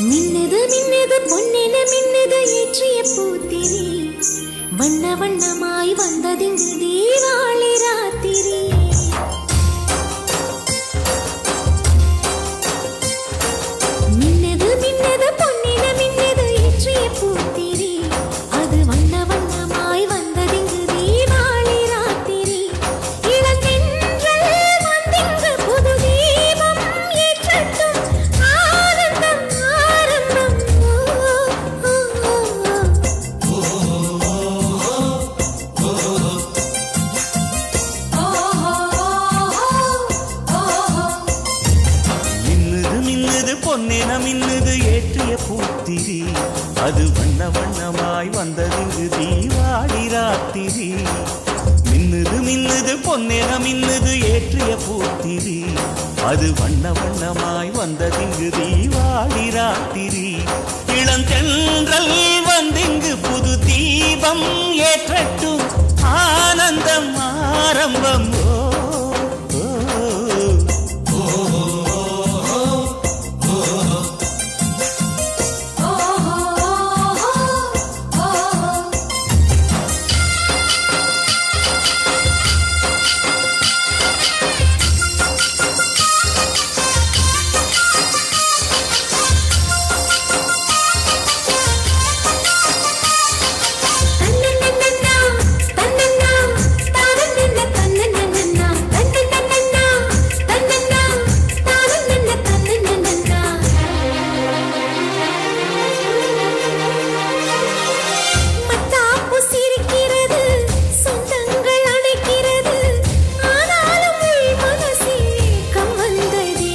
மின்னது மின்னது பொன்னென மின்னது ஏற்றிய பூத்திரி வண்ண வண்ணமாய் வந்ததிங்கு தீபாவளி ராத்திரி மின்னது மின்னது பொன்னென மின்னது ஏற்றிய பூத்திரி அது வண்ண வண்ணமாய் வந்ததிங்கு தீபாவளி ராத்திரி இளந்தென்றல் வந்திங்கு புது தீபம் ஏற்றட்டும் ஆனந்தம் ஆரம்பம் ஓ, ஓ, ஓ. மின்னுது மின்னுது பொன்னென மின்னுது ஏற்றிய பூத்திரி அது வண்ண வண்ணமாய் வந்ததிங்கு தீவாடி ராத்திரி மின்னுது மின்னுது பொன்னென மின்னுது ஏற்றிய பூத்திரி அது வண்ண வண்ணமாய் வந்ததிங்கு தீவாடி ராத்திரி இளந்தென்றல் வந்திங்கு புது தீபம் ஏற்றட்டும் ஆனந்தம் ஆரம்பம் ஓ, ஓ. தன்னன்னன்னா தன்னன்னா தானன்னன்ன தன்னன்னன்னா தன்னன்னன்னா தன்னன்னா தானன்னன்ன தன்னன்னன்னா மத்தாப்பு சிரிக்கிறது சொந்தங்கள் அணைக்கிறது ஆனாலும் உள் மனசில் ஏக்கம் வந்ததே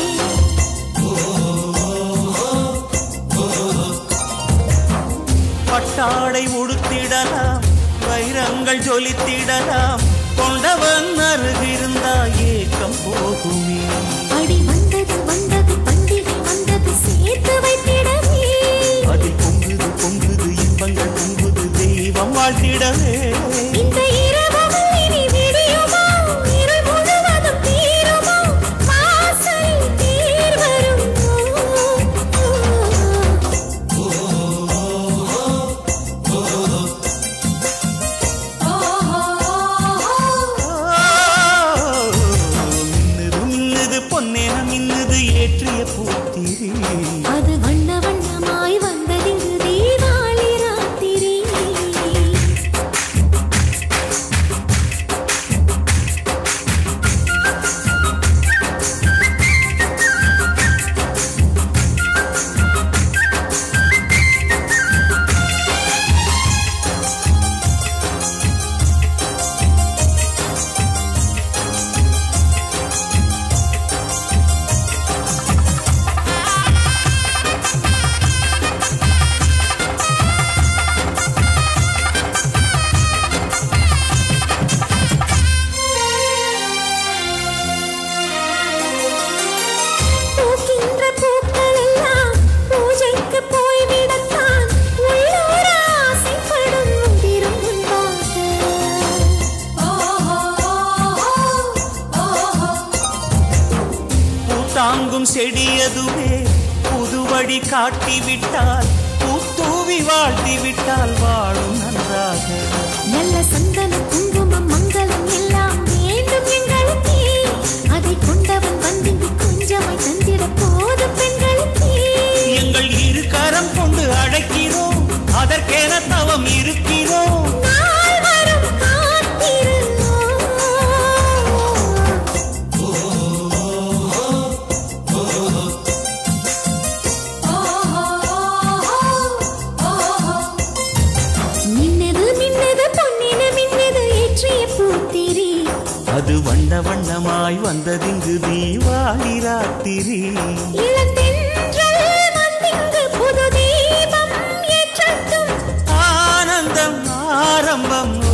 பட்டாடை உடுத்திடலாம் வைரங்கள் ஜொலித்திடலாம் கொண்டவன் அருகிருந்தா ஏக்கம் போகுமே அடி வந்தது வந்தது பண்டிகை வந்தது சேர்த்து வைத்திடவே அதில் பொங்குது பொங்குது இன்பங்கள் பொங்குது தெய்வம் வாழ்த்திடவே இந்த இரவும் இனி விடியுமோ இருள் முழுவதும் தீருமோ வாசலில் தேர் வரும் மின்னுது மின்னுது பொன்னேன மின்னுது ஏற்றிய பூத்திரி அது வண்ண வண்ணமாய் வந்ததிங்கு தீபாவளி ராத்திரி பூக்கின்ற பூக்கள் எல்லாம் பூஜைக்கு போய்விடத்தான் உள்ளூர் ஆசைப்படும் முதிரும் பூத்தாங்கும் செடியதுவே புதுவழி காட்டிவிட்டால் பூத்தூவி வாழ்த்திவிட்டால் வாழும் நன்றாக நல்ல சந்தன குங்குமம் மங்களம் எல்லாம் வேண்டும் எங்களுக்கே அதை கொண்டவன் வந்திங்கு கொஞ்சமாய் தந்திட போதும் பெண்களுக்கே எங்கள் இரு கரம் கொண்டு அழைக்கிறோம் அதற்கென தவம் இருக்கிறோம் நாள் வரும் காத்திருந்தோம் மின்னது மின்னது பொன்னின மின்னது ஏற்றிய பூத்திரி அது வண்ண வண்ணமாய் வந்ததிங்கு தீவாளி ராத்திரி இளந்தென்றல் வந்திங்கு புது தீபம் ஏற்றட்டும் ஆனந்தம் ஆரம்பம்